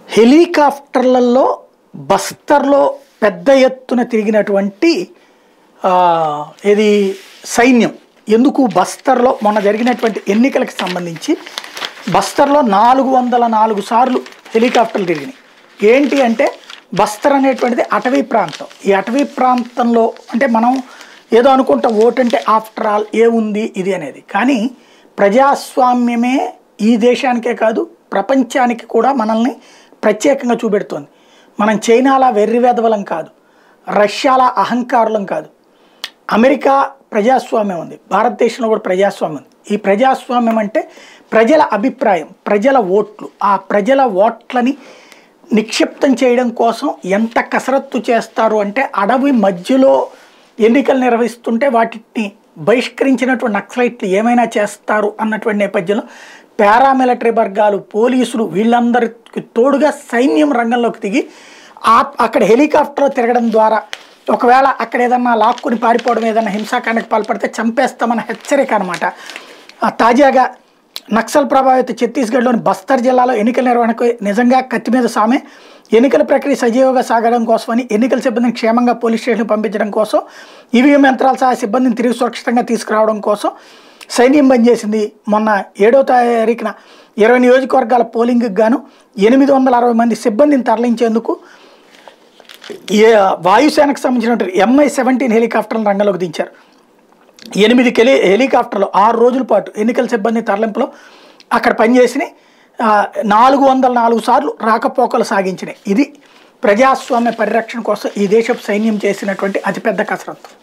హెలికాప్టర్లలో బస్తర్లో పెద్ద ఎత్తున తిరిగినటువంటి ఆ, ఇది సైన్యం ఎందుకు బస్తర్లో మొన్న జరిగినటువంటి ఎన్నికలకు సంబంధించి బస్తర్లో నాలుగు వందల నాలుగు సార్లు హెలికాప్టర్లు తిరిగినాయి ఏంటి అంటే బస్తర్ అనేటువంటిది అటవీ ప్రాంతం ఈ అటవీ ప్రాంతంలో అంటే మనం ఏదో అనుకుంటాం ఓటు అంటే ఆఫ్టర్ ఆల్ ఏముంది ఇది అనేది కానీ ప్రజాస్వామ్యమే ఈ దేశానికే కాదు ప్రపంచానికి కూడా మనల్ని ప్రత్యేకంగా చూపెడుతోంది మనం చైనాలా వెర్రివెదవలం కాదు రష్యాల అహంకారులం కాదు అమెరికా ప్రజాస్వామ్యం ఉంది భారతదేశంలో కూడా ప్రజాస్వామ్యం ఉంది ఈ ప్రజాస్వామ్యం అంటే ప్రజల అభిప్రాయం ప్రజల ఓట్లు ఆ ప్రజల ఓట్లని నిక్షిప్తం చేయడం కోసం ఎంత కసరత్తు చేస్తారు అంటే అడవి మధ్యలో ఎన్నికలు నిర్వహిస్తుంటే వాటిని బహిష్కరించినటువంటి నక్సలైట్లు ఏమైనా చేస్తారు అన్నటువంటి నేపథ్యంలో పారామిలిటరీ వర్గాలు పోలీసులు వీళ్ళందరికి తోడుగా సైన్యం రంగంలోకి దిగి ఆ అక్కడ హెలికాప్టర్ తిరగడం ద్వారా ఒకవేళ అక్కడ ఏదన్నా లాక్కుని పారిపోవడం ఏదన్నా హింసాకాండకు పాల్పడితే చంపేస్తామన్న హెచ్చరిక అనమాట తాజాగా నక్సల్ ప్రభావిత ఛత్తీస్గఢ్లోని బస్తర్ జిల్లాలో ఎన్నికల నిర్వహణకు నిజంగా కత్తి మీద సామే ఎన్నికల ప్రక్రియ సజీవంగా సాగడం కోసమని ఎన్నికల సిబ్బందిని క్షేమంగా పోలీస్ స్టేషన్కి పంపించడం కోసం ఈవీఎం యంత్రాల సహా సిబ్బందిని తిరిగి సురక్షితంగా తీసుకురావడం కోసం సైన్యం బంద్ చేసింది మొన్న ఏడో తారీఖున ఇరవై నియోజకవర్గాల పోలింగ్కి గాను ఎనిమిది వందల అరవై మంది సిబ్బందిని తరలించేందుకు ఏ వాయుసేనకు సంబంధించినటువంటి ఎంఐ సెవెంటీన్ హెలికాప్టర్లను రంగంలోకి దించారు ఎనిమిది కెలి హెలికాప్టర్లు ఆరు రోజుల పాటు ఎన్నికల సిబ్బంది తరలింపులో అక్కడ పనిచేసి నాలుగు వందల నాలుగు సార్లు రాకపోకలు సాగించినాయి ఇది ప్రజాస్వామ్య పరిరక్షణ కోసం ఈ దేశపు సైన్యం చేసినటువంటి అతిపెద్ద కసరత్తు